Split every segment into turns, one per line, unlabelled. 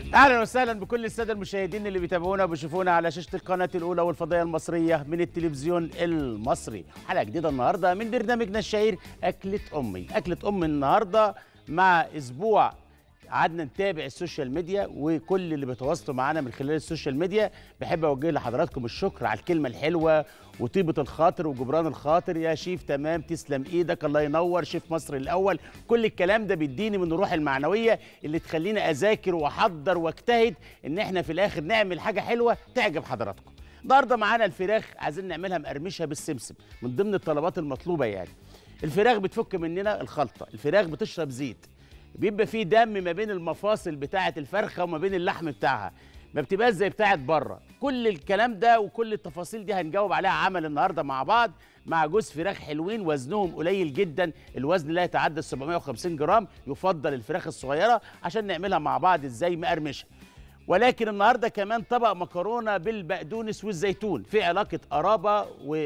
اهلا وسهلا بكل الساده المشاهدين اللي بيتابعونا وبيشوفونا على شاشه القناه الاولى والفضائيه المصريه من التلفزيون المصري حلقه جديده النهارده من برنامجنا الشهير اكله امي اكله ام النهارده مع اسبوع قعدنا نتابع السوشيال ميديا وكل اللي بيتواصلوا معانا من خلال السوشيال ميديا بحب اوجه لحضراتكم الشكر على الكلمه الحلوه وطيبه الخاطر وجبران الخاطر يا شيف تمام تسلم ايدك الله ينور شيف مصر الاول كل الكلام ده بيديني من الروح المعنويه اللي تخليني اذاكر واحضر واجتهد ان احنا في الاخر نعمل حاجه حلوه تعجب حضراتكم النهارده معانا الفراخ عايزين نعملها مقرمشه بالسمسم من ضمن الطلبات المطلوبه يعني الفراخ بتفك مننا الخلطه الفراخ بتشرب زيت بيبقى فيه دم ما بين المفاصل بتاعه الفرخه وما بين اللحم بتاعها ما بتبقاش زي بتاعه بره كل الكلام ده وكل التفاصيل دي هنجاوب عليها عمل النهارده مع بعض مع جوز فراخ حلوين وزنهم قليل جدا الوزن لا يتعدى 750 جرام يفضل الفراخ الصغيره عشان نعملها مع بعض ازاي مقرمشه ولكن النهارده كمان طبق مكرونه بالبقدونس والزيتون في علاقه قرابه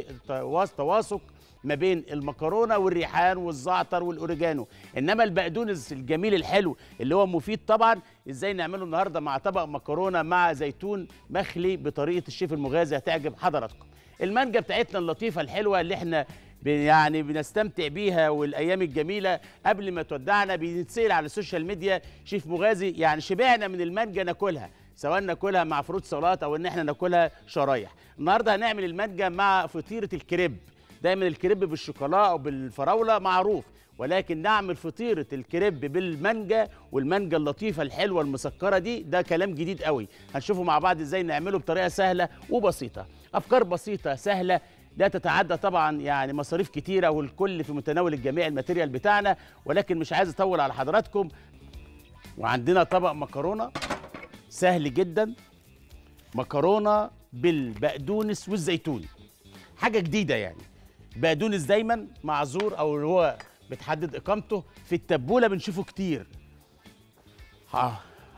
وتواثق ما بين المكرونه والريحان والزعتر والاوريجانو انما البقدونس الجميل الحلو اللي هو مفيد طبعا ازاي نعمله النهارده مع طبق مكرونه مع زيتون مخلي بطريقه الشيف المغازي هتعجب حضراتكم المانجا بتاعتنا اللطيفه الحلوه اللي احنا يعني بنستمتع بيها والايام الجميله قبل ما تودعنا بنتسال على السوشيال ميديا شيف مغازي يعني شبعنا من المانجا ناكلها سواء ناكلها مع فروت سلطات او ان احنا ناكلها شرايح النهارده هنعمل المانجا مع فطيره الكريب دايما الكريب بالشوكولا او بالفراوله معروف ولكن نعمل فطيره الكريب بالمانجا والمانجا اللطيفه الحلوه المسكره دي ده كلام جديد قوي هنشوفه مع بعض ازاي نعمله بطريقه سهله وبسيطه افكار بسيطه سهله لا تتعدى طبعا يعني مصاريف كتيره والكل في متناول الجميع الماتيريال بتاعنا ولكن مش عايز اطول على حضراتكم وعندنا طبق مكرونه سهل جدا مكرونه بالبقدونس والزيتون حاجه جديده يعني بقدونس دايما معذور او اللي هو بتحدد اقامته في التبوله بنشوفه كتير ها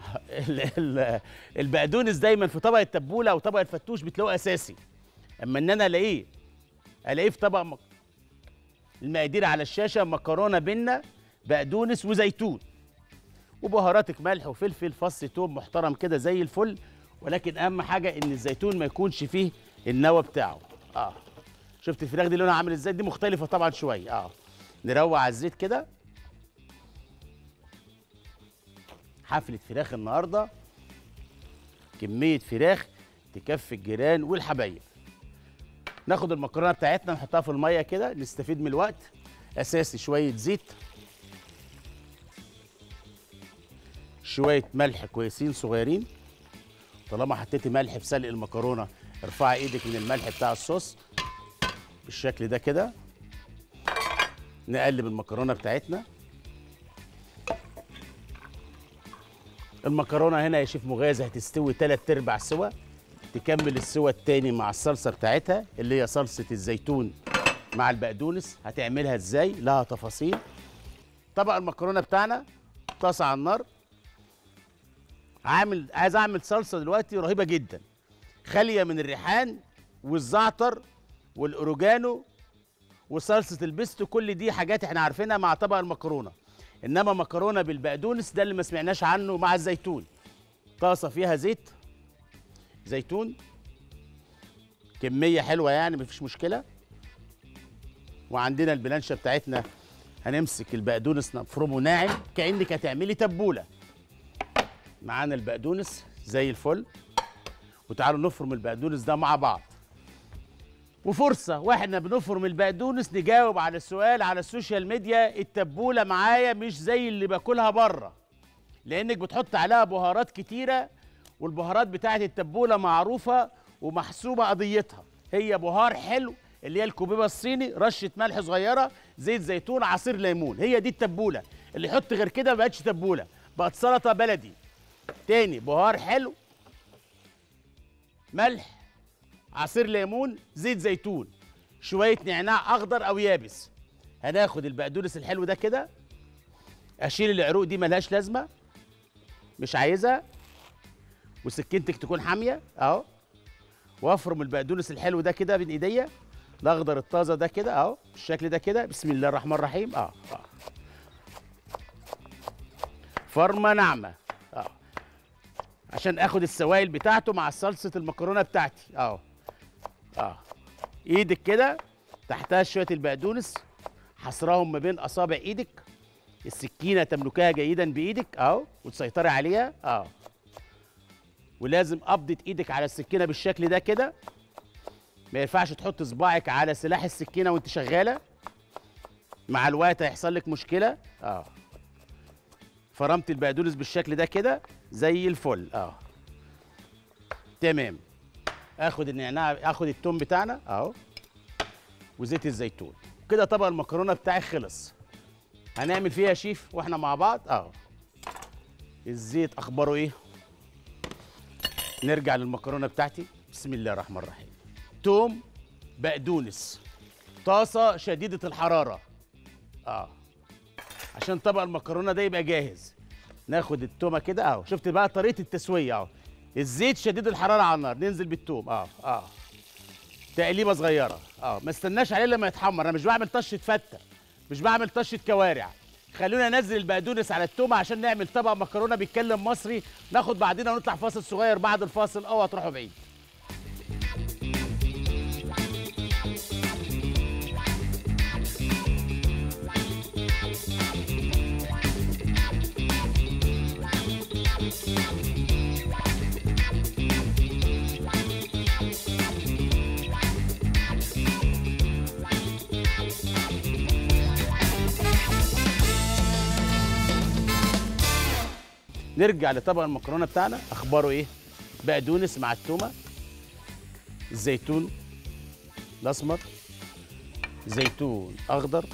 البقدونس دايما في طبق التبوله او طبق الفتوش بتلاقوه اساسي اما ان انا الاقيه الاقيه في طبق مك... المقادير على الشاشه مكرونه بينا بقدونس وزيتون وبهاراتك ملح وفلفل فص توم محترم كده زي الفل ولكن اهم حاجه ان الزيتون ما يكونش فيه النوى بتاعه اه شفت الفراخ دي لونها عامل ازاي دي مختلفه طبعا شويه اه نروق على الزيت كده حفله فراخ النهارده كميه فراخ تكفي الجيران والحبايب ناخد المكرونه بتاعتنا نحطها في الميه كده نستفيد من الوقت اساسي شويه زيت شويه ملح كويسين صغيرين طالما حطيتي ملح في سلق المكرونه ارفعي ايدك من الملح بتاع الصوص بالشكل ده كده نقلب المكرونه بتاعتنا المكرونه هنا يا شيف مغازي هتستوي تلات ارباع سوا تكمل السوا التاني مع الصلصه بتاعتها اللي هي صلصه الزيتون مع البقدونس هتعملها ازاي لها تفاصيل طبق المكرونه بتاعنا طاسه على النار عامل عايز اعمل صلصه دلوقتي رهيبه جدا خاليه من الريحان والزعتر والاوريجانو وصلصه البيستو كل دي حاجات احنا عارفينها مع طبق المكرونه انما مكرونه بالبقدونس ده اللي ما سمعناش عنه مع الزيتون طاسه فيها زيت زيتون كميه حلوه يعني مفيش مشكله وعندنا البلانشه بتاعتنا هنمسك البقدونس نفرمه ناعم كانك هتعملي تبوله معانا البقدونس زي الفل وتعالوا نفرم البقدونس ده مع بعض وفرصة واحنا بنفرم البقدونس نجاوب على السؤال على السوشيال ميديا التبولة معايا مش زي اللي باكلها بره لانك بتحط عليها بهارات كتيرة والبهارات بتاعت التبولة معروفة ومحسوبة قضيتها هي بهار حلو اللي هي الكوبيبة الصيني رشة ملح صغيرة زيت زيتون عصير ليمون هي دي التبولة اللي يحط غير كده ما بقتش تبولة بقت سلطة بلدي تاني بهار حلو ملح عصير ليمون زيت زيتون شويه نعناع اخضر او يابس هناخد البقدونس الحلو ده كده اشيل العروق دي ملهاش لازمه مش عايزها وسكينتك تكون حاميه اهو وافرم البقدونس الحلو ده كده بين ايديا الاخضر الطازه ده كده اهو بالشكل ده كده بسم الله الرحمن الرحيم اه اه فرمه ناعمه اه عشان اخد السوائل بتاعته مع صلصه المكرونه بتاعتي اهو اه ايدك كده تحتها شويه البقدونس حصراهم ما بين اصابع ايدك السكينه تملكها جيدا بايدك اهو وتسيطري عليها اه ولازم قبضه ايدك على السكينه بالشكل ده كده ما ينفعش تحط صباعك على سلاح السكينه وانت شغاله مع الوقت هيحصل لك مشكله اه فرمت البقدونس بالشكل ده كده زي الفل اه تمام اخد النعناع اخد التوم بتاعنا اهو وزيت الزيتون كده طبق المكرونه بتاعي خلص هنعمل فيها شيف واحنا مع بعض اهو الزيت اخباره ايه نرجع للمكرونه بتاعتي بسم الله الرحمن الرحيم توم بقدونس طاسه شديده الحراره اه عشان طبق المكرونه ده يبقى جاهز ناخد التومه كده اهو شفت بقى طريقه التسويه اهو الزيت شديد الحراره على النار ننزل بالتوم اه اه تقليبه صغيره اه ما استناش عليه لما يتحمر انا مش بعمل طشه فته مش بعمل طشه كوارع خلونا ننزل البقدونس على التومه عشان نعمل طبق مكرونه بيتكلم مصري ناخد بعدين ونطلع فاصل صغير بعد الفاصل اوعى تروحوا بعيد نرجع لطبق المكرونه بتاعنا اخباره ايه بقدونس مع التومه الزيتون الاسمر زيتون اخضر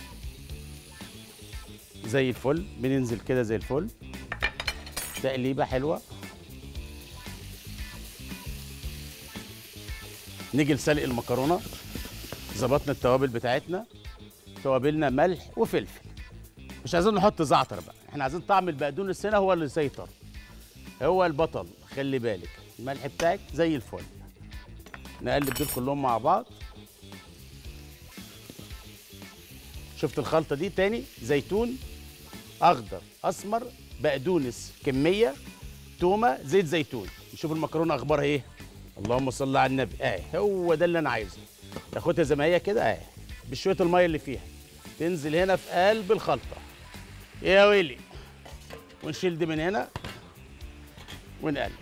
زي الفل بننزل كده زي الفل تقليبه حلوه نيجي لسلق المكرونه ظبطنا التوابل بتاعتنا توابلنا ملح وفلفل مش عايزين نحط زعتر بقى احنا عايزين طعم البقدونس هنا هو اللي يسيطر هو البطل خلي بالك الملح بتاعك زي الفل نقلب دول كلهم مع بعض شفت الخلطه دي تاني زيتون اخضر اسمر بقدونس كميه تومه زيت زيتون نشوف المكرونه اخبارها ايه اللهم صل على النبي اه هو ده اللي انا عايزه تاخدها زي ما هي كده اه بشويه الميه اللي فيها تنزل هنا في قلب الخلطه يا ويلي ونشيل دي من هنا ونقلب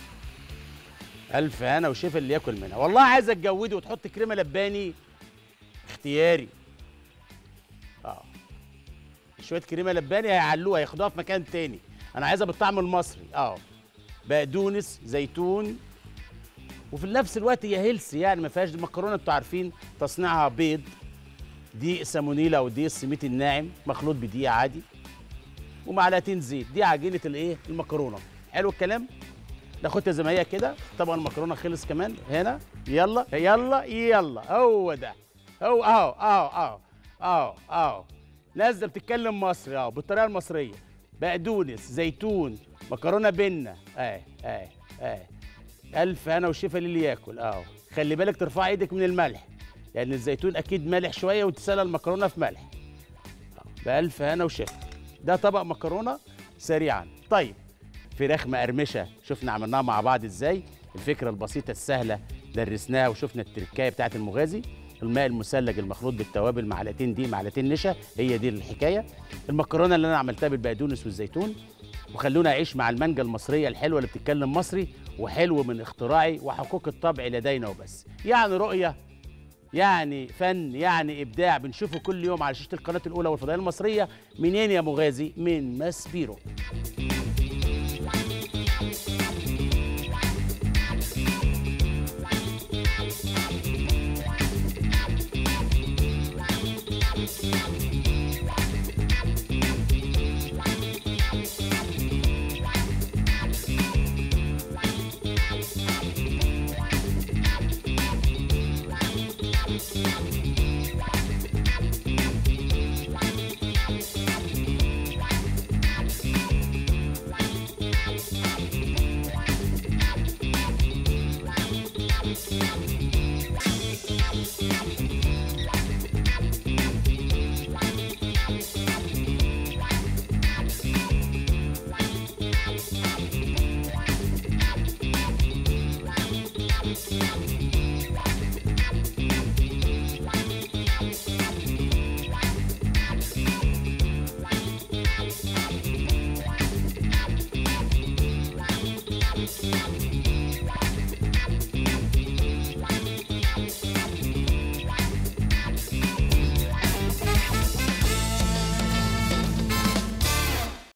الف هنا وشيف اللي ياكل منها والله عايزك تجودي وتحط كريمه لباني اختياري اه شويه كريمه لباني هيعلوها هياخدوها في مكان تاني انا عايزها بالطعم المصري اه بقدونس زيتون وفي نفس الوقت هي هيلثي يعني ما فيهاش مكرونه انتوا عارفين تصنيعها بيض دقيق سامونيلا او دقيق السميت الناعم مخلوط بدقيق عادي ومعلقتين زيت دي عجينه الايه المكرونه حلو الكلام ناخدها زي ما هي كده طبعا المكرونه خلص كمان هنا يلا يلا يلا هو ده هو اهو اهو اهو اهو اهو نازله بتتكلم مصري اهو بالطريقه المصريه بقدونس زيتون مكرونه بنه اه اه اه الف هنا وشفا للي ياكل اهو خلي بالك ترفع ايدك من الملح لان الزيتون اكيد مالح شويه وتسلق المكرونه في ملح بألف هنا وشفا ده طبق مكرونه سريعا طيب فراخ مقرمشه شفنا عملناها مع بعض ازاي الفكره البسيطه السهله درسناها وشفنا التركايه بتاعت المغازي الماء المثلج المخلوط بالتوابل معلقتين دي معلقتين نشا هي دي الحكايه المكرونه اللي انا عملتها بالبقدونس والزيتون وخلونا اعيش مع المانجا المصريه الحلوه اللي بتتكلم مصري وحلو من اختراعي وحقوق الطبع لدينا وبس يعني رؤيه يعني فن يعني ابداع بنشوفه كل يوم على شاشه القناه الاولى والفضائيه المصريه منين يا مغازي من ماسبيرو